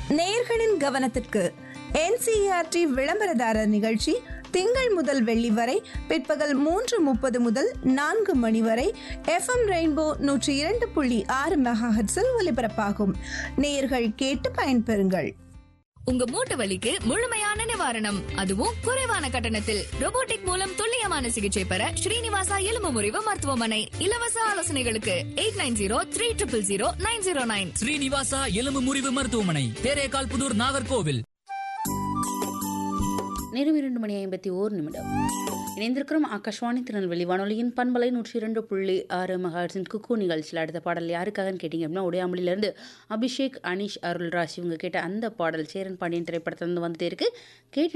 நேயர்களின் கவனத்திற்கு என்சிஆர்டி விளம்பரதாரர் நிகழ்ச்சி திங்கள் முதல் வெள்ளி வரை பிற்பகல் மூன்று முப்பது முதல் நான்கு மணி வரை எஃப்எம் ரெயின்போ நூற்றி இரண்டு புள்ளி ஆறு மெகாஹெட்ஸில் ஒலிபரப்பாகும் நேயர்கள் கேட்டு பயன்பெறுங்கள் உங்க மூட்டு வலிக்கு முழுமையான நிவாரணம் அதுவும் குறைவான கட்டணத்தில் robotic மூலம் துல்லியமான சிகிச்சை பெற ஸ்ரீனிவாசா எலும்பு முறிவு மருத்துவமனை இலவச ஆலோசனைகளுக்கு eight nine zero three triple zero nine zero nine Srinivasa எலும்பு முறிவு மருத்துவமனை தேரேகால் புதூர் நாகர்கோவில் நேரம் இரண்டு மணி ஐம்பத்தி ஓர் நிமிடம் இணைந்திருக்கிறோம் ஆகாஷ்வாணி திருநெல்வேலி வானொலியின் பண்பலை நூற்றி இரண்டு புள்ளி ஆறு மகாட்சின் குக்கு நிகழ்ச்சியில் அடுத்த பாடல் யாருக்காகன்னு கேட்டிங்க அப்படின்னா உடையாமொழியிலேருந்து அபிஷேக் அனீஷ் அருள்ராஜ் இவங்க கேட்ட அந்த பாடல் சேரன் பாண்டியன் திரைப்படத்திலிருந்து வந்துட்டே இருக்கு கேட்டு